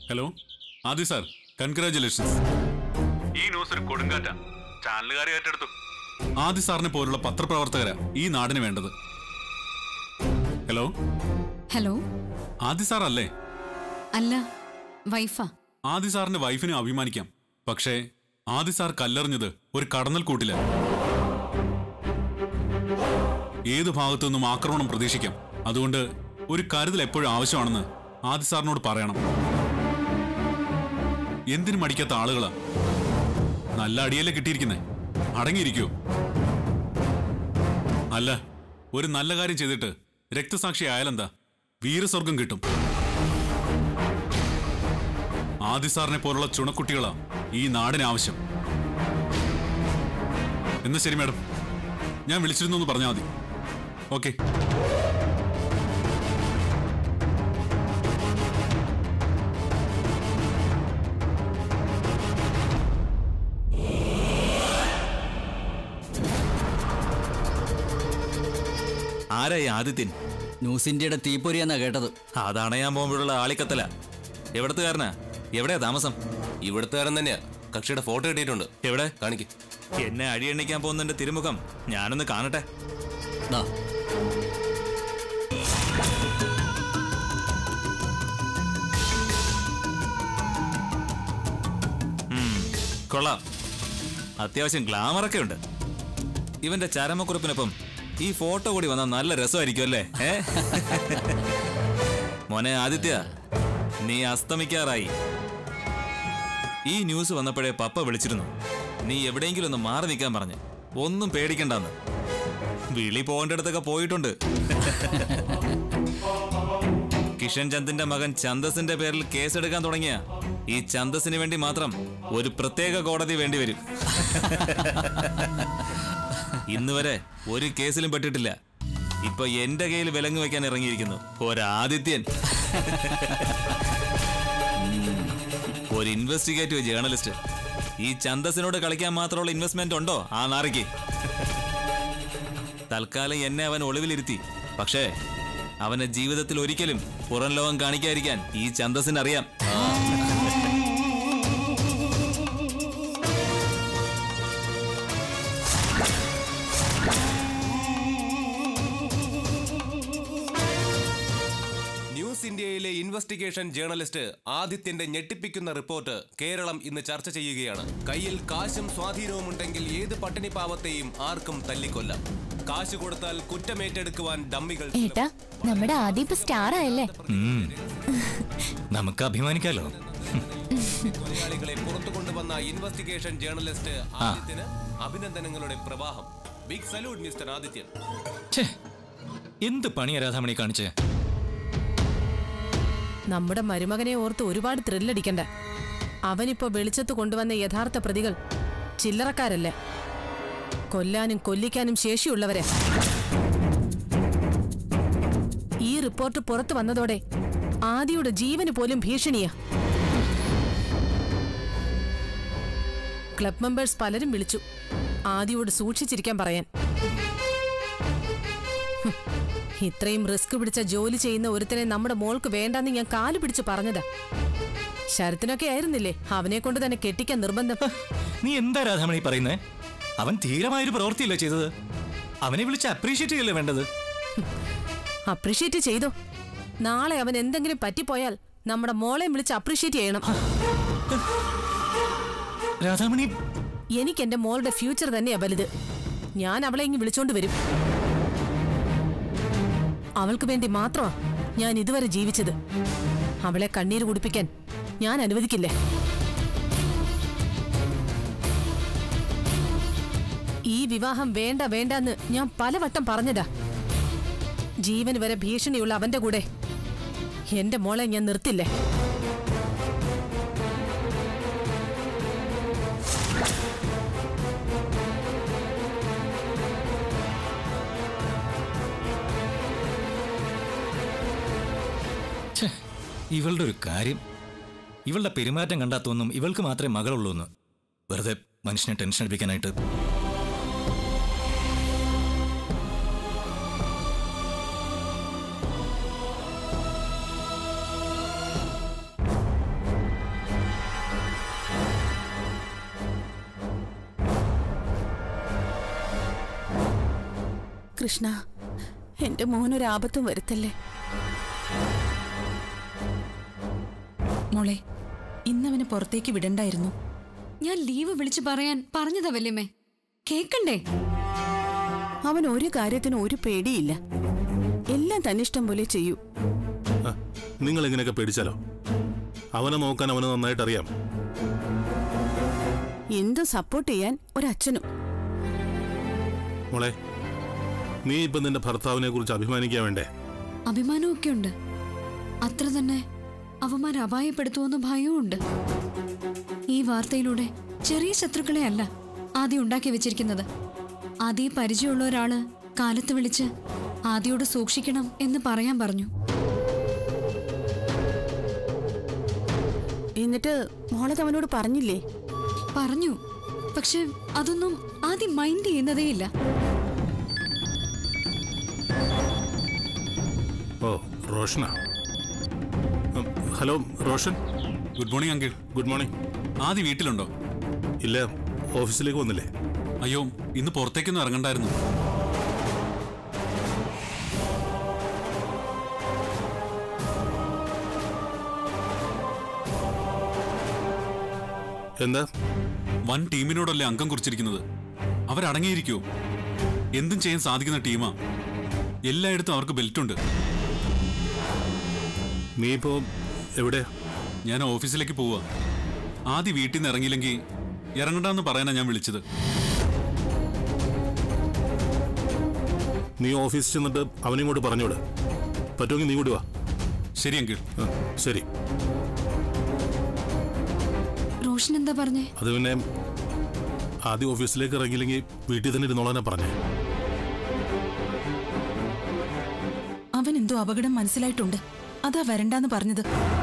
Hello Aadi sir congratulations ഈ news ഒരു കൊടുങ്കാറ്റ ചാനലുകാർ ഏറ്റെടുത്തു ആദി സാറിനെ പോലുള്ള പത്രപ്രവർത്തകരാ ഈ നാടിന് വേണ്ടത് ഹലോ ഹലോ ആദി സാർ അല്ലേ അല്ല വൈഫാ ആദി സാറിന്റെ വൈഫിനെ അഭിമാനിക്കാം പക്ഷേ ആദി സാർ കല്ലെറിഞ്ഞത് ഒരു കടന്നൽ കൂട്ടില ഏത് ഭാഗത്തു നിന്നും ആക്രമണം പ്രതീക്ഷിക്കാം അതുകൊണ്ട് ഒരു കരുതൽ എപ്പോഴും ആവശ്യമാണെന്ന് ആദി സാറിനോട് പറയണം എന്തിനു മടിക്കാത്ത ആളുകളാ നല്ല അടിയല്ലേ കിട്ടിയിരിക്കുന്നേ അടങ്ങിയിരിക്കൂ അല്ല ഒരു നല്ല കാര്യം ചെയ്തിട്ട് രക്തസാക്ഷി ആയാലെന്താ വീരസ്വർഗം കിട്ടും ആദി സാറിനെ പോലുള്ള ചുണക്കുട്ടികളാ ഈ നാടിന് ആവശ്യം എന്നാ ശരി മാഡം ഞാൻ വിളിച്ചിരുന്നു എന്ന് പറഞ്ഞാൽ മതി ഓക്കെ ആരായി ആദിത്യൻ ന്യൂസ് ഇന്ത്യയുടെ തീപ്പൊരിയെന്നാ കേട്ടത് അതണയാൻ പോകുമ്പോഴുള്ള ആളിക്കത്തല എവിടത്തുകാരനാ എവിടെയാ താമസം ഇവിടുത്തുകാരൻ തന്നെയാ കക്ഷിയുടെ ഫോട്ടോ കിട്ടിയിട്ടുണ്ട് എവിടെ കാണിക്ക് എന്നെ അഴിയെണ്ണിക്കാൻ പോകുന്നതിന്റെ തിരുമുഖം ഞാനൊന്ന് കാണട്ടെ ദാ കൊള്ളാം അത്യാവശ്യം ഗ്ലാമറൊക്കെ ഉണ്ട് ഇവന്റെ ചരമക്കുറിപ്പിനൊപ്പം ഈ ഫോട്ടോ കൂടി വന്നാൽ നല്ല രസമായിരിക്കും അല്ലേ ഏ? മോനെ ആദിത്യ നീ അസ്തമിക്കാറായി ഈ ന്യൂസ് വന്നപ്പോഴേ പപ്പ വിളിച്ചിരുന്നു നീ എവിടെയെങ്കിലും ഒന്ന് മാറി നിൽക്കാൻ പറഞ്ഞു ഒന്നും പേടിക്കണ്ടെന്ന് വിളി പോകേണ്ടടുത്തൊക്കെ പോയിട്ടുണ്ട് കിഷൻ ചന്ദിന്റെ മകൻ ചന്ദസിന്റെ പേരിൽ കേസെടുക്കാൻ തുടങ്ങിയ ഈ ചന്ദസിന് വേണ്ടി മാത്രം ഒരു പ്രത്യേക കോടതി വേണ്ടിവരും ഇന്ന് വരെ ഒരു കേസിലും പെട്ടിട്ടില്ല ഇപ്പൊ എന്റെ കയ്യിൽ വിലങ്ങ് വെക്കാൻ ഇറങ്ങിയിരിക്കുന്നു ഒരാദിത്യൻ ഉം. ഒരു ഇൻവെസ്റ്റിഗേറ്റീവ് ജേർണലിസ്റ്റ് ഈ ചന്ദസിനോട് കളിക്കാൻ മാത്രമുള്ള ഇൻവെസ്റ്റ്മെന്റ് ഉണ്ടോ ആ നാറിക്ക് തൽക്കാലം എന്നെ അവൻ ഒളിവിലിരുത്തി പക്ഷേ അവനെ ജീവിതത്തിൽ ഒരിക്കലും പുറം ലോകം കാണിക്കാതിരിക്കാൻ ഈ ചന്ദസിന് അറിയാം ന്യൂസ് ഇന്ത്യയിലെ ഇൻവെസ്റ്റിഗേഷൻ ജേർണലിസ്റ്റ് ആദിത്യന്റെ ഞെട്ടിപ്പിക്കുന്ന റിപ്പോർട്ട് കേരളം ഇന്ന് ചർച്ച ചെയ്യുകയാണ് കയ്യിൽ കാശും സ്വാധീനവും ഉണ്ടെങ്കിൽ ഏത് പട്ടിണി പാവത്തെയും ആർക്കും തല്ലിക്കൊല്ലാം കാശ് കൊടുത്താൽ കുറ്റമേറ്റെടുക്കുവാൻ ഡമ്മികൾ ഏട്ടാ നമ്മുടെ ആദ്യ ഇപ്പൊ സ്റ്റാർ ആയല്ലേ നമുക്ക് അഭിമാനിക്കാലോ കൊലയാളികളെ പുറത്തു കൊണ്ടുവന്ന ഇൻവെസ്റ്റിഗേഷൻ ജേർണലിസ്റ്റ് ആദിത്യന് അഭിനന്ദനങ്ങളുടെ പ്രവാഹം ബിഗ് സല്യൂട്ട് മിസ്റ്റർ ആദിത്യൻ എന്ത് പണിയാ രാധാമണി കാണിച്ചേ നമ്മുടെ മരുമകനെ ഓർത്ത് ഒരുപാട് ത്രില്ലടിക്കണ്ട അവനിപ്പോ വെളിച്ചത്ത് കൊണ്ടുവന്ന യഥാർത്ഥ പ്രതികൾ ചില്ലറക്കാരല്ലേ കൊല്ലാനും കൊല്ലിക്കാനും ശേഷിയുള്ളവരെ ഈ റിപ്പോർട്ട് പുറത്തു വന്നതോടെ ആദിയുടെ ജീവന് പോലും ഭീഷണിയാ ക്ലബ് മെമ്പേഴ്സ് പലരും വിളിച്ചു ആദിയോട് സൂക്ഷിച്ചിരിക്കാൻ പറയാൻ ഹും, ഇത്രയും റിസ്ക് പിടിച്ച ജോലി ചെയ്യുന്ന ഒരുത്തനെ നമ്മുടെ മോൾക്ക് വേണ്ടെന്ന് ഞാൻ കാല് പിടിച്ച് പറഞ്ഞതാ ശരത്തിനൊക്കെ ആയിരുന്നില്ലേ അവനെ കൊണ്ട് തന്നെ കെട്ടിക്കാൻ നിർബന്ധം നീ എന്താ രാധാമണി പറയുന്നേ അവൻ ധീരമായൊരു പ്രവൃത്തിയല്ലേ ചെയ്തത് അവനെ വിളിച്ച് അപ്രീഷിയേറ്റ് ചെയ്യല്ലേ വേണ്ടത് അപ്രീഷിയേറ്റ് ചെയ്തോ നാളെ അവൻ എന്തെങ്കിലും പറ്റിപ്പോയാൽ നമ്മുടെ മോളെ വിളിച്ച് അപ്രീഷിയേറ്റ് ചെയ്യണം രാധാമണി എനിക്ക് എന്റെ മോളുടെ ഫ്യൂച്ചർ തന്നെയാ വലുത് ഞാൻ അവളെ ഇങ്ങ് വിളിച്ചോണ്ട് വരും അവൾക്ക് വേണ്ടി മാത്രമാ ഞാൻ ഇതുവരെ ജീവിച്ചത് അവളെ കണ്ണീര് കുടിപ്പിക്കാൻ ഞാൻ അനുവദിക്കില്ലേ ഈ വിവാഹം വേണ്ട വേണ്ടെന്ന് ഞാൻ പലവട്ടം പറഞ്ഞതാ ജീവന് വരെ ഭീഷണിയുള്ള അവന്റെ കൂടെ എന്റെ മോളെ ഞാൻ നിർത്തില്ലേ ഛേ, ഇവളുടെ ഒരു കാര്യം ഇവളുടെ പെരുമാറ്റം കണ്ടാ തോന്നും ഇവൾക്ക് മാത്രമേ മകളുള്ളൂ എന്ന് വെറുതെ മനുഷ്യനെ ടെൻഷൻ അടിപ്പിക്കാനായിട്ട് കൃഷ്ണ എന്റെ മോനൊരാപത്തും വരുത്തല്ലേ മോളെ ഇന്നവന് പുറത്തേക്ക് വിടണ്ടായിരുന്നു ഞാൻ ലീവ് വിളിച്ചു പറയാൻ പറഞ്ഞതാ വല്യമ്മേ കേക്കണ്ടേ അവൻ ഒരു കാര്യത്തിനും ഒരു പേടിയില്ല എല്ലാം തന്നിഷ്ടം പോലെ ചെയ്യൂ ആ, നിങ്ങൾ ഇങ്ങനെയൊക്കെ പേടിച്ചാലോ അവനെ നോക്കാൻ അവന് നന്നായിട്ട് അറിയാം എന്തും സപ്പോർട്ട് ചെയ്യാൻ ഒരച്ഛനും മോളെ നീ ഇപ്പൊ നിന്റെ ഭർത്താവിനെ കുറിച്ച് അഭിമാനിക്കാൻ വേണ്ടേ അഭിമാനമൊക്കെ ഉണ്ട് അത്ര തന്നെ അവന്മാർ അപായപ്പെടുത്തുമെന്ന് ഭയവുമുണ്ട് ഈ വാർത്തയിലൂടെ ചെറിയ ശത്രുക്കളെ അല്ല ആദ്യം ഉണ്ടാക്കി വെച്ചിരിക്കുന്നത് ആദ്യ പരിചയമുള്ള ഒരാള് കാലത്ത് വിളിച്ച് ആദ്യോട് സൂക്ഷിക്കണം എന്ന് പറയാൻ പറഞ്ഞു എന്നിട്ട് മോളത് അവനോട് പറഞ്ഞില്ലേ പറഞ്ഞു പക്ഷെ അതൊന്നും ആദ്യം മൈൻഡ് ചെയ്യുന്നതേയില്ല ഓ റോഷനാ ഉം, hello Roshan good morning uncle good morning Aadya വീട്ടിലുണ്ടോ ഇല്ല ഓഫീസിലേക്ക് വന്നില്ലേ അയ്യോ ഇന്ന് പുറത്തേക്കൊന്നും ഇറങ്ങണ്ടായിരുന്നു എന്താ വൻ ടീമിനോടല്ലേ അംഗം കുറിച്ചിരിക്കുന്നത് അവരടങ്ങിയിരിക്കുവോ എന്തും ചെയ്യാൻ സാധിക്കുന്ന ടീമാ എല്ലായിടത്തും അവർക്ക് ബെൽറ്റുണ്ട് നീ ഇപ്പോ എവിടെയാ ഞാൻ ഓഫീസിലേക്ക് പോവാ ആദ്യ വീട്ടിൽ നിന്ന് ഇറങ്ങിയില്ലെങ്കിൽ ഇറങ്ങണ്ടെന്ന് പറയാനാ ഞാൻ വിളിച്ചത് നീ ഓഫീസിൽ ചെന്നിട്ട് അവനെയും പറഞ്ഞോട് പറ്റുമെങ്കിൽ നീ കൂടി വാ ശരി അങ്കിൾ ആ, ശരി റോഷൻ എന്താ പറഞ്ഞേ അത് പിന്നെ ആദ്യം ഓഫീസിലേക്ക് ഇറങ്ങിയില്ലെങ്കിൽ വീട്ടിൽ തന്നെ ഇരുന്നോളാനാ പറഞ്ഞേ അവൻ എന്തോ അപകടം മനസ്സിലായിട്ടുണ്ട് അതാ വരണ്ടാന്ന് പറഞ്ഞത്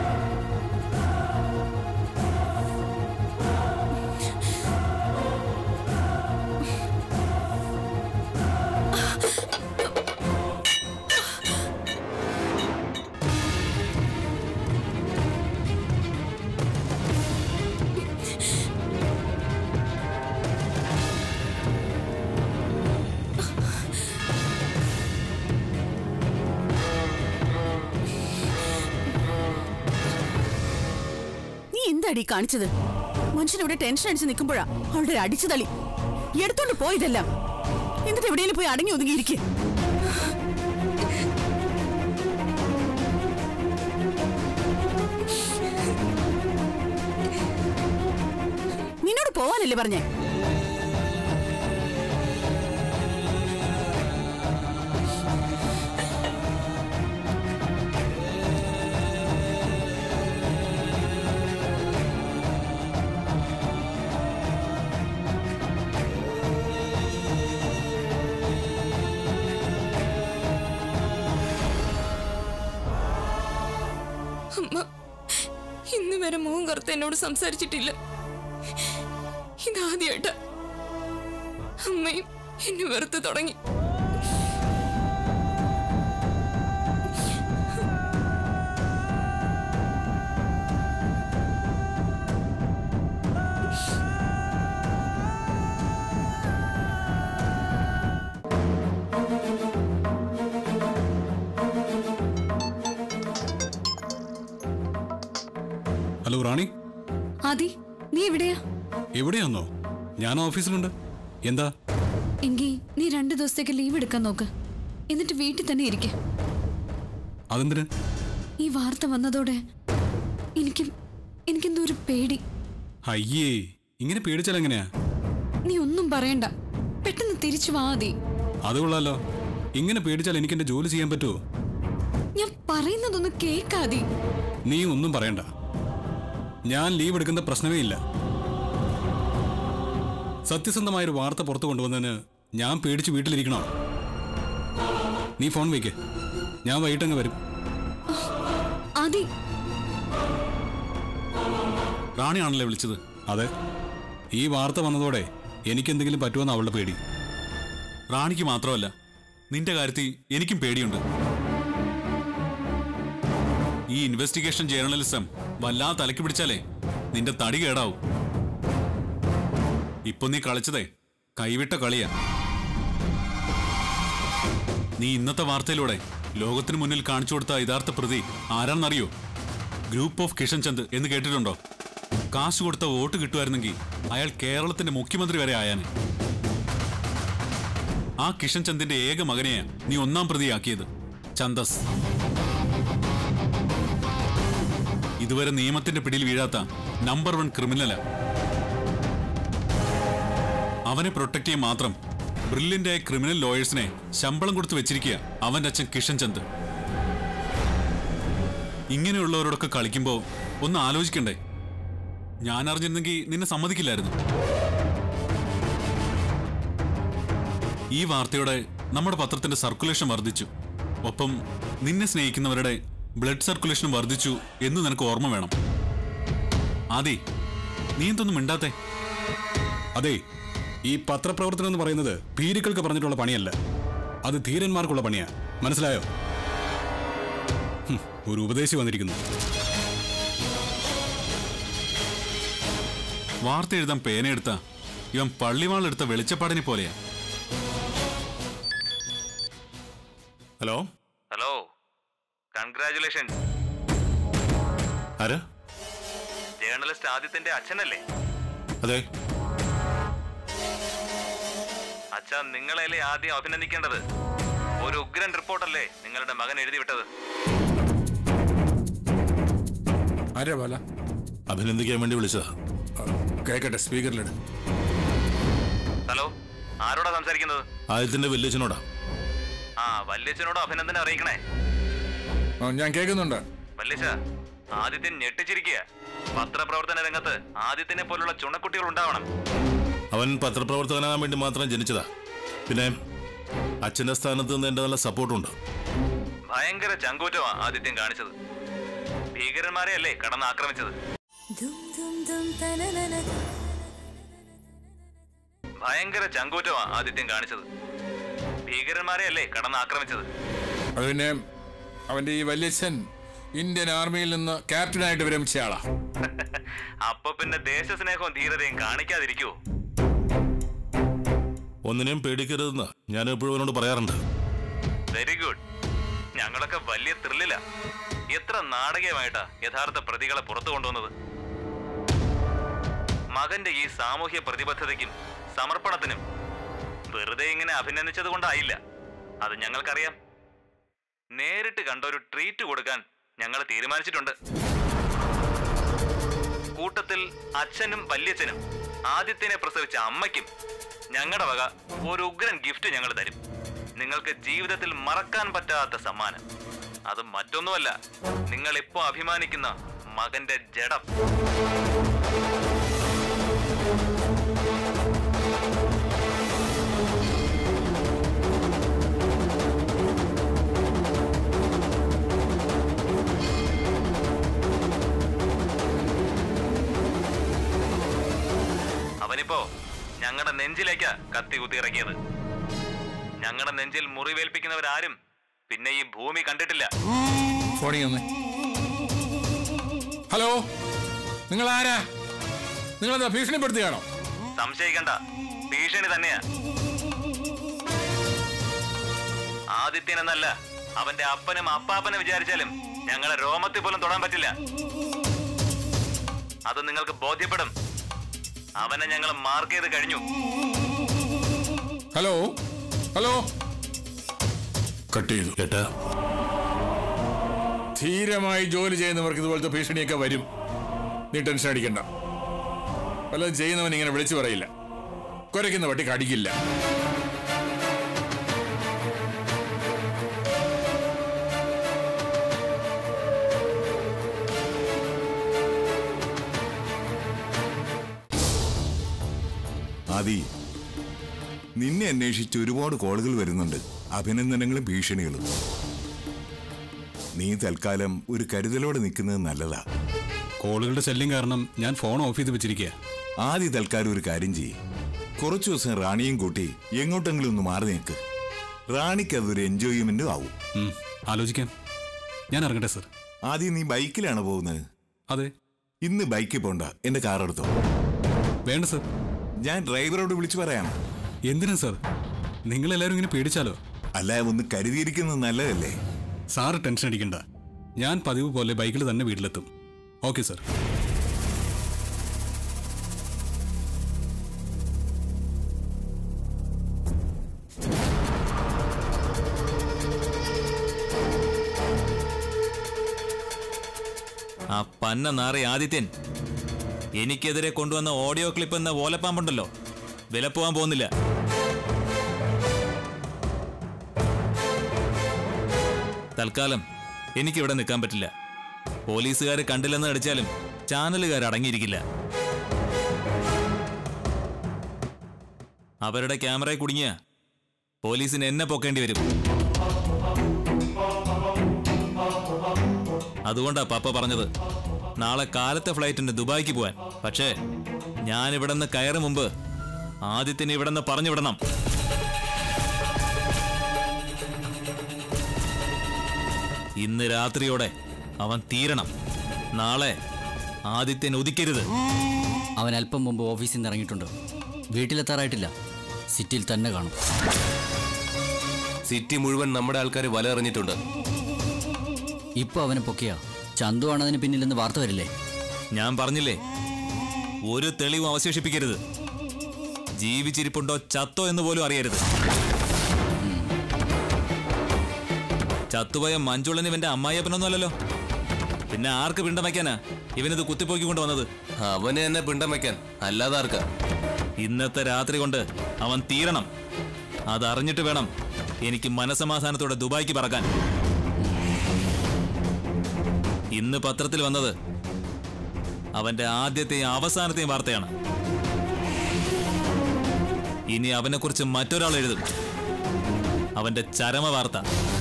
നീ എന്താടി കാണിച്ചത് മനുഷ്യനിവിടെ ടെൻഷൻ അടിച്ച് നിൽക്കുമ്പോഴാ അവളുടെ ഒരു അടിച്ചു തളി എടുത്തോണ്ട് പോയതെല്ലാം എന്നിട്ട് എവിടെയെങ്കിലും പോയി അടങ്ങി ഒതുങ്ങിയിരിക്കെ നിന്നോട് പോവാനല്ലേ പറഞ്ഞേ അമ്മ ഇന്ന് വരെ മുഖം കറുത്ത് എന്നോട് സംസാരിച്ചിട്ടില്ല ഇതാദ്യമായിട്ട അമ്മയും എന്നെ വെറുത്ത് തുടങ്ങി ഹലോ റാണി ആദി നീ എവിടെയാ എവിടെയാന്നോ ഞാൻ ഓഫീസിലുണ്ട് എന്താ എങ്കി നീ രണ്ടു ദിവസത്തേക്ക് ലീവ് എടുക്കാൻ നോക്ക് എന്നിട്ട് വീട്ടിൽ തന്നെ ഇരിക്കെ അതെന്തിന് ഈ വാർത്ത വന്നതോടെ എനിക്ക് എനിക്കെന്തോ ഒരു പേടി അയ്യേ ഇങ്ങനെ പേടിച്ചാൽ എങ്ങനെയാ നീ ഒന്നും പറയണ്ട പെട്ടെന്ന് തിരിച്ചു വാ ആദി അത് കൊള്ളാലോ ഇങ്ങനെ പേടിച്ചാൽ എനിക്ക് എന്റെ ജോലി ചെയ്യാൻ പറ്റുമോ ഞാൻ പറയുന്നതൊന്ന് കേക്കാതി നീ ഒന്നും പറയണ്ട ഞാൻ ലീവ് എടുക്കുന്ന പ്രശ്നമേ ഇല്ല സത്യസന്ധമായൊരു വാർത്ത പുറത്തു കൊണ്ടുവന്നതിന് ഞാൻ പേടിച്ച് വീട്ടിലിരിക്കണോ നീ ഫോൺ വയ്ക്ക് ഞാൻ വൈകിട്ടങ്ങ് വരും ആദി റാണിയാണല്ലേ വിളിച്ചത് അതെ ഈ വാർത്ത വന്നതോടെ എനിക്കെന്തെങ്കിലും പറ്റുമെന്ന് അവളുടെ പേടി റാണിക്ക് മാത്രമല്ല നിന്റെ കാര്യത്തിൽ എനിക്കും പേടിയുണ്ട് ഈ ഇൻവെസ്റ്റിഗേഷൻ ജേർണലിസം വല്ലാതെ തലക്ക് പിടിച്ചാലേ നിന്റെ തടി കേടാവും ഇപ്പൊ നീ കളിച്ചതേ കൈവിട്ട കളിയാ നീ ഇന്നത്തെ വാർത്തയിലൂടെ ലോകത്തിന് മുന്നിൽ കാണിച്ചു കൊടുത്ത യഥാർത്ഥ പ്രതി ആരാണെന്നറിയോ ഗ്രൂപ്പ് ഓഫ് കിഷൻ ചന്ദ് എന്ന് കേട്ടിട്ടുണ്ടോ കാശ് കൊടുത്ത വോട്ട് കിട്ടുമായിരുന്നെങ്കിൽ അയാൾ കേരളത്തിന്റെ മുഖ്യമന്ത്രി വരെ ആയാനെ ആ കിഷൻ ചന്ദിന്റെ ഏക മകനെയാ നീ ഒന്നാം പ്രതിയാക്കിയത് ചന്ദസ് ഇതുവരെ നിയമത്തിന്റെ പിടിയിൽ വീഴാത്ത നമ്പർ വൺ ക്രിമിനലാ അവനെ പ്രൊട്ടക്ട് ചെയ്യാൻ മാത്രം ബ്രില്യന്റ് ആയ ക്രിമിനൽ ലോയേഴ്സിനെ ശമ്പളം കൊടുത്ത് വെച്ചിരിക്കുക അവന്റെ അച്ഛൻ കിഷൻ ചന്ദ് ഇങ്ങനെയുള്ളവരോടൊക്കെ കളിക്കുമ്പോ ഒന്ന് ആലോചിക്കണ്ടേ ഞാൻ അറിഞ്ഞിരുന്നെങ്കിൽ നിന്നെ സമ്മതിക്കില്ലായിരുന്നു ഈ വാർത്തയോടെ നമ്മുടെ പത്രത്തിന്റെ സർക്കുലേഷൻ വർദ്ധിച്ചു ഒപ്പം നിന്നെ സ്നേഹിക്കുന്നവരുടെ ബ്ലഡ് സർക്കുലേഷൻ വർദ്ധിച്ചു എന്ന് നിനക്ക് ഓർമ്മ വേണം അതെ നീ എന്തൊന്നും മിണ്ടാത്തേ അതെ ഈ പത്രപ്രവർത്തനം എന്ന് പറയുന്നത് ഭീരുക്കൾക്ക് പറഞ്ഞിട്ടുള്ള പണിയല്ല അത് ധീരന്മാർക്കുള്ള പണിയാ മനസ്സിലായോ ഹും, ഒരു ഉപദേശി വന്നിരിക്കുന്നു വാർത്ത എഴുതാൻ പേനയെടുത്ത ഇവൻ പള്ളിവാളെടുത്ത വെളിച്ചപ്പാടിനെ പോലെയാ ഹലോ ഹലോ കൺഗ്രാചുലേഷൻ ആരാ ജേർണലിസ്റ്റ് ആദിത്യന്റെ അച്ഛനല്ലേ അതെ അച്ഛാ നിങ്ങളെയല്ലേ ആദ്യം അഭിനന്ദിക്കേണ്ടത് ഒരു ഉഗ്രൻ റിപ്പോർട്ടല്ലേ നിങ്ങളുടെ മകൻ എഴുതി വിട്ടത് ആരാ ബാല അഭിനന്ദിക്കാൻ വേണ്ടി വിളിച്ചതാ കേക്കട്ടെ സ്പീക്കറിലിട് ഹലോ ആരോടാ സംസാരിക്കുന്നത് ആദ്യത്തിന്റെ വല്യച്ഛനോടാ ആ വല്യച്ഛനോട് അഭിനന്ദനം അറിയിക്കണേ ഞാൻ കേൾക്കുന്നുണ്ട് വല്യച്ഛ ആദിത്യൻ ഞെട്ടിച്ചിരിക്കുക പത്രപ്രവർത്തന രംഗത്ത് ആദിത്യനെ പോലുള്ള ചുണക്കുട്ടികൾ ഉണ്ടാവണം അവൻ പത്രപ്രവർത്തകനാകാൻ വേണ്ടി മാത്രം ജനിച്ചതാ പിന്നെ അച്ഛന്റെ സ്ഥാനത്ത് നിന്ന് എന്റെ നല്ല സപ്പോർട്ടുണ്ട് ഭയങ്കര ചങ്കൂറ്റമാ ആദിത്യൻ കാണിച്ചത് ഭീകരന്മാരെ അല്ലേ കടന്ന് ആക്രമിച്ചത് ഭയങ്കര ചങ്കൂറ്റമാ ആദിത്യൻ കാണിച്ചത് ഭീകരന്മാരെ അല്ലേ കടന്ന് ആക്രമിച്ചത് അത് പിന്നെ അവന്റെ ഈ വല്യച്ഛൻ ഇന്ത്യൻ ആർമിയിൽ നിന്ന് ക്യാപ്റ്റനായിട്ട് വിരമിച്ച ആളാ അപ്പൊ പിന്നെ ദേശസ്നേഹവും ധീരതയും കാണിക്കാതിരിക്കുവോ ഒന്നിനെയും പേടിക്കരുതെന്ന് ഞാൻ എപ്പോഴും അവനോട് പറയാറുണ്ട് വെരി ഗുഡ് ഞങ്ങളൊക്കെ വലിയ ത്രില്ലില എത്ര നാടകീയമായിട്ടാ യഥാർത്ഥ പ്രതികളെ പുറത്തു കൊണ്ടുവന്നത് മകന്റെ ഈ സാമൂഹ്യ പ്രതിബദ്ധതയ്ക്കും സമർപ്പണത്തിനും വെറുതെ ഇങ്ങനെ അഭിനന്ദിച്ചത് കൊണ്ടായില്ല അത് ഞങ്ങൾക്കറിയാം നേരിട്ട് കണ്ട ഒരു ട്രീറ്റ് കൊടുക്കാൻ ഞങ്ങൾ തീരുമാനിച്ചിട്ടുണ്ട് കൂട്ടത്തിൽ അച്ഛനും വല്യച്ഛനും ആദിത്യനെ പ്രസവിച്ച അമ്മയ്ക്കും ഞങ്ങളുടെ വക ഒരു ഉഗ്രൻ ഗിഫ്റ്റ് ഞങ്ങൾ തരും നിങ്ങൾക്ക് ജീവിതത്തിൽ മറക്കാൻ പറ്റാത്ത സമ്മാനം അത് മറ്റൊന്നുമല്ല നിങ്ങൾ ഇപ്പോൾ അഭിമാനിക്കുന്ന മകന്റെ ജഡം അവനിപ്പോ ഞങ്ങളുടെ നെഞ്ചിലേക്കാ കത്തി കുത്തിയിറക്കിയത് ഞങ്ങളുടെ നെഞ്ചിൽ മുറിവേൽപ്പിക്കുന്നവരാരും പിന്നെ ഈ ഭൂമി കണ്ടിട്ടില്ല ഫോണിൽ ഒന്ന് ഹലോ നിങ്ങൾ ആരാ നിങ്ങളെന്താ ഭീഷണിപ്പെടുത്തുകയാണോ സംശയിക്കണ്ട ഭീഷണി തന്നെയാ ആദിത്യൻ എന്നല്ല അവന്റെ അപ്പനും അപ്പാപ്പനും വിചാരിച്ചാലും ഞങ്ങളെ രോമത്തിൽ പോലും തൊടാൻ പറ്റില്ല അത് നിങ്ങൾക്ക് ബോധ്യപ്പെടും അവനെ ഞങ്ങൾ മാർക്ക് ചെയ്ത് കഴിഞ്ഞു ഹലോ ഹലോ കട്ട് ചെയ്തു കേട്ടാ ധീരമായി ജോലി ചെയ്യുന്നവർക്ക് ഇതുപോലത്തെ ഭീഷണിയൊക്കെ വരും നീ ടെൻഷൻ അടിക്കണ്ട വല്ലതും ചെയ്യുന്നവൻ ഇങ്ങനെ വിളിച്ചു പറയില്ല കുരയ്ക്കുന്ന പട്ടി കടിക്കില്ല ആദി നിന്നെ അന്വേഷിച്ച് ഒരുപാട് കോളുകൾ വരുന്നുണ്ട് അഭിനന്ദനങ്ങളും ഭീഷണികളും നീ തൽക്കാലം ഒരു കരുതലോടെ നിൽക്കുന്നത് നല്ലതാ കോളുകളുടെ ശല്യം കാരണം ഞാൻ ഫോൺ ഓഫ് ചെയ്ത് വെച്ചിരിക്കുക ആദ്യ തൽക്കാലം ഒരു കാര്യം ചെയ്യ് കുറച്ചു ദിവസം റാണിയും കൂട്ടി എങ്ങോട്ടെങ്കിലും ഒന്ന് മാറി നിൽക്ക് റാണിക്ക് അതൊരു എൻജോയ്മെന്റും ആവും ആലോചിക്കാം ഞാൻ ഇറങ്ങട്ടെ സർ ആദ്യം നീ ബൈക്കിലാണ് പോകുന്നത് അതെ ഇന്ന് ബൈക്കിൽ പോണ്ട എന്റെ കാർ എടുത്തോ വേണ്ട സർ ഞാൻ ഡ്രൈവറോട് വിളിച്ചു പറയാം എന്തിനാ സർ നിങ്ങളെല്ലാവരും ഇങ്ങനെ പേടിച്ചാലോ അല്ല ഒന്ന് കരുതിയിരിക്കുന്നത് നല്ലതല്ലേ സാറ് ടെൻഷൻ അടിക്കണ്ട ഞാൻ പതിവ് പോലെ ബൈക്കിൽ തന്നെ വീട്ടിലെത്തും ഓക്കെ സാർ ആ പന്ന നാറി ആദിത്യൻ എനിക്കെതിരെ കൊണ്ടുവന്ന ഓഡിയോ ക്ലിപ്പ് എന്ന ഓലപ്പാമ്പുണ്ടല്ലോ വിലപ്പോവാൻ പോകുന്നില്ല തൽക്കാലം എനിക്കിവിടെ നിൽക്കാൻ പറ്റില്ല പോലീസുകാർ കണ്ടില്ലെന്ന് അടിച്ചാലും ചാനലുകാർ അടങ്ങിയിരിക്കില്ല അവരുടെ ക്യാമറയെ കുടുങ്ങിയ പോലീസിന് എന്നെ പൊക്കേണ്ടി വരും അതുകൊണ്ടാ പപ്പ പറഞ്ഞത് നാളെ കാലത്തെ ഫ്ലൈറ്റിന് ദുബായിക്ക് പോവാൻ പക്ഷേ ഞാൻ ഇവിടെ നിന്ന് കയറും മുമ്പ് ആദ്യത്തിന് ഇവിടെ നിന്ന് പറഞ്ഞു വിടണം ഇന്ന് രാത്രിയോടെ അവൻ തീരണം നാളെ ആദിത്യൻ ഉദിക്കരുത് അവൻ അല്പം മുമ്പ് ഓഫീസിൽ നിന്ന് ഇറങ്ങിയിട്ടുണ്ട് വീട്ടിലെത്താറായിട്ടില്ല സിറ്റിയിൽ തന്നെ കാണും സിറ്റി മുഴുവൻ നമ്മുടെ ആൾക്കാർ വല എറിഞ്ഞിട്ടുണ്ട് ഇപ്പോൾ അവനെ പൊക്കിയ ചന്തു ആണ് അതിന് പിന്നിലെന്ന് വാർത്ത വരില്ലേ ഞാൻ പറഞ്ഞില്ലേ ഒരു തെളിവും അവശേഷിപ്പിക്കരുത് ജീവിച്ചിരിപ്പുണ്ടോ ചത്തോ എന്ന് പോലും അറിയരുത് ചത്തുപോയ മഞ്ജുളൻ ഇവന്റെ അമ്മായിയപ്പനൊന്നുമല്ലല്ലോ പിന്നെ ആർക്ക് പിണ്ടം വയ്ക്കാനാ ഇവനിത് കുത്തിപ്പോക്കി കൊണ്ട് വന്നത് അവനെ എന്നെ പിണ്ടം വയ്ക്കാൻ അല്ലാതെ ആർക്കാ ഇന്നത്തെ രാത്രി കൊണ്ട് അവൻ തീരണം അതറിഞ്ഞിട്ട് വേണം എനിക്ക് മനസമാധാനത്തോടെ ദുബായിക്ക് പറക്കാൻ ഇന്ന് പത്രത്തിൽ വന്നത് അവന്റെ ആദ്യത്തെയും അവസാനത്തെയും വാർത്തയാണ് ഇനി അവനെക്കുറിച്ച് മറ്റൊരാൾ എഴുതും അവന്റെ ചരമ വാർത്ത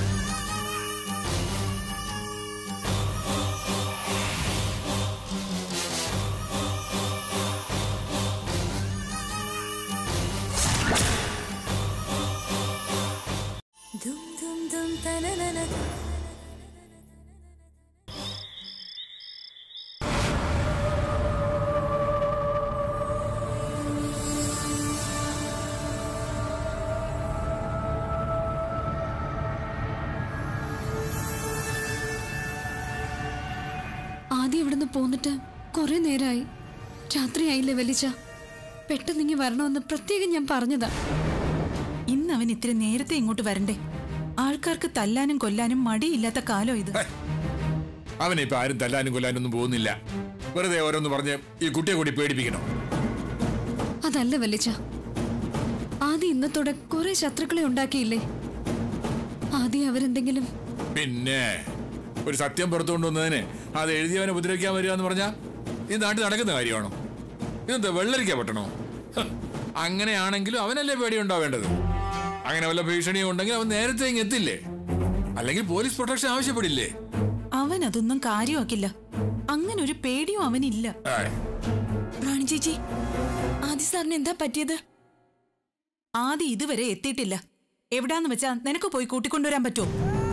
ആദ്യം ഇവിടുന്ന് പോന്നിട്ട് കുറെ നേരമായി രാത്രിയായില്ലേ വലിച്ച പെട്ടെന്ന് ഇങ്ങി വരണമെന്ന് പ്രത്യേകം ഞാൻ പറഞ്ഞതാ ഇന്ന് അവൻ ഇത്തിരി നേരത്തെ ഇങ്ങോട്ട് വരണ്ടേ ആൾക്കാർക്ക് തല്ലാനും കൊല്ലാനും മടിയില്ലാത്ത കാലം ഇത് അവനെ ഇപ്പൊ ആരും തല്ലാനും കൊല്ലാനും ഒന്നും പോകുന്നില്ല വെറുതെ ഓരോന്ന് പറഞ്ഞ് ഈ കുട്ടിയെ കൂടി പേടിപ്പിക്കണം അതല്ല വലിച്ച ആദ്യം ഇന്നത്തോടെ കുറെ ശത്രുക്കളെ ഉണ്ടാക്കിയില്ലേ ആദ്യം അവരെന്തെങ്കിലും പിന്നെ ഒരു സത്യം പുറത്തു കൊണ്ടുവന്നതിന് അത് എഴുതിയവനെ ഉപദ്രവിക്കാൻ വരിക എന്ന് പറഞ്ഞാ ഈ നാട്ടിൽ നടക്കുന്ന കാര്യമാണോ ഇതെന്താ വെള്ളരിക്കാൻ പറ്റണോ ഹ്, അങ്ങനെയാണെങ്കിലും അവനല്ലേ പേടി ഉണ്ടാവേണ്ടത് അങ്ങനെ വല്ല ഭീഷണിയും ഉണ്ടെങ്കിൽ അവൻ നേരത്തെ ഇങ്ങ് എത്തില്ലേ അല്ലെങ്കിൽ പോലീസ് പ്രൊട്ടക്ഷൻ ആവശ്യപ്പെടില്ലേ അവൻ അതൊന്നും കാര്യമാക്കില്ല അങ്ങനെ ഒരു പേടിയും അവനില്ല ഏയ്, റാണി ചേച്ചി ആദി സാറിന് എന്താ പറ്റിയത് ആദ്യം ഇതുവരെ എത്തിയിട്ടില്ല എവിടാന്ന് വെച്ചാ നിനക്ക് പോയി കൂട്ടിക്കൊണ്ടുവരാൻ പറ്റുമോ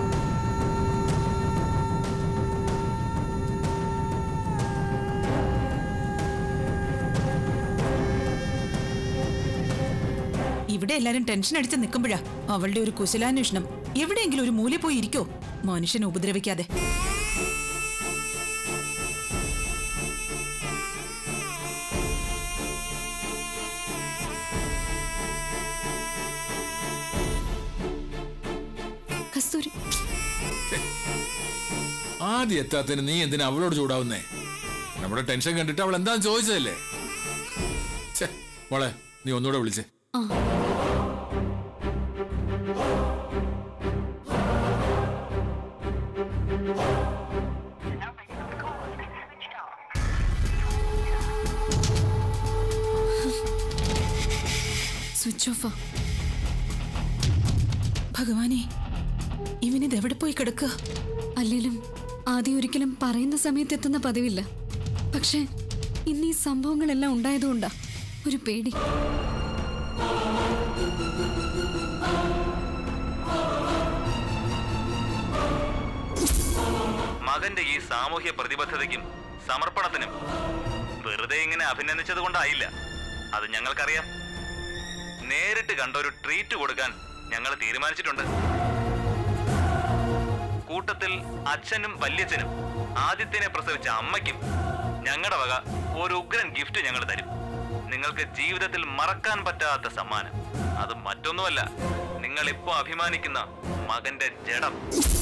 ഇവിടെ എല്ലാരും ടെൻഷൻ അടിച്ച് നിൽക്കുമ്പോഴാ അവളുടെ ഒരു കുശലാന്വേഷണം എവിടെയെങ്കിലും ഒരു മൂല പോയി ഇരിക്കോ മനുഷ്യനെ ഉപദ്രവിക്കാതെ കസ്തൂരി ആദ്യം എത്താത്തതിന് നീ എന്തിനാ അവളോട് ചൂടാവുന്നേ നമ്മുടെ ടെൻഷൻ കണ്ടിട്ട് അവൾ എന്താന്ന് ചോദിച്ചതല്ലേ ഛെ, മോളെ നീ ഒന്നുകൂടെ വിളിച്ചേ സ്വിച്ച് ഓഫാ ഭഗവാനെ ഇവനിത് എവിടെ പോയി കിടക്കുക അല്ലേലും ആദ്യം ഒരിക്കലും പറയുന്ന സമയത്ത് എത്തുന്ന പതിവില്ല പക്ഷേ ഇന്ന് ഈ സംഭവങ്ങളെല്ലാം ഉണ്ടായതുകൊണ്ടാ ഒരു പേടി മകന്റെ ഈ സാമൂഹ്യ പ്രതിബദ്ധതയ്ക്കും സമർപ്പണത്തിനും വെറുതെ ഇങ്ങനെ അഭിനന്ദിച്ചത് കൊണ്ടായില്ല അത് ഞങ്ങൾക്കറിയാം നേരിട്ട് കണ്ട ഒരു ട്രീറ്റ് കൊടുക്കാൻ ഞങ്ങൾ തീരുമാനിച്ചിട്ടുണ്ട് കൂട്ടത്തിൽ അച്ഛനും വല്യച്ഛനും ആദിത്യനെ പ്രസവിച്ച അമ്മയ്ക്കും ഞങ്ങളുടെ വക ഒരു ഉഗ്രൻ ഗിഫ്റ്റ് ഞങ്ങൾ തരും നിങ്ങൾക്ക് ജീവിതത്തിൽ മറക്കാൻ പറ്റാത്ത സമ്മാനം അത് മറ്റൊന്നുമല്ല നിങ്ങൾ ഇപ്പോ അഭിമാനിക്കുന്ന മകന്റെ ജഡം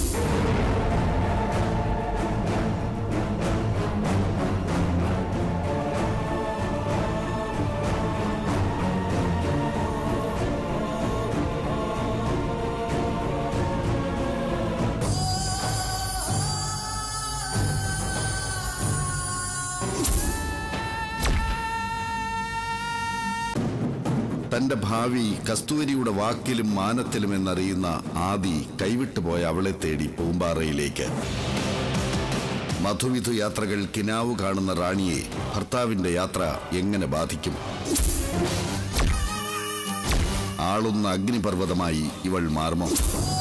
തന്റെ ഭാവി കസ്തൂരിയുടെ വാക്കിലും മാനത്തിലും എന്നറിയുന്ന ആദി കൈവിട്ടുപോയ അവളെ തേടി പൂമ്പാറയിലേക്ക് മധുവിധു യാത്രകൾ കിനാവ് കാണുന്ന റാണിയെ ഭർത്താവിന്റെ യാത്ര എങ്ങനെ ബാധിക്കും ആളുന്ന അഗ്നിപർവ്വതമായി ഇവൾ മാറുമോ